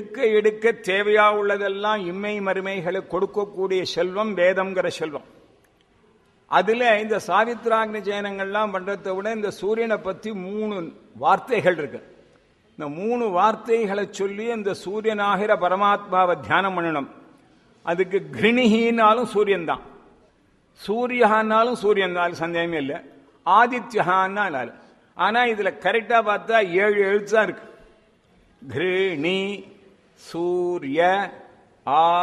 எடுக்க எடுக்க தேவையா உள்ளதெல்லாம் இம்மை மறுமைகளை கொடுக்கக்கூடிய செல்வம் வேதம்ங்கிற செல்வம் அதுல இந்த சாவித்ராக்னி ஜெயனங்கள்லாம் பண்றதை விட இந்த சூரியனை பத்தி மூணு வார்த்தைகள் இருக்கு இந்த மூணு வார்த்தைகளை சொல்லி இந்த சூரியனாகிற பரமாத்மாவை தியானம் பண்ணணும் அதுக்கு கிருணிகினாலும் சூரியன் தான் சூரியஹான்னாலும் சூரியன் தான் அது சந்தேகமே இல்லை ஆதித்யஹான்னாலும் ஆனா இதுல கரெக்டா பார்த்தா ஏழு எழுத்து தான் இருக்கு கிருணி சூரிய ஆ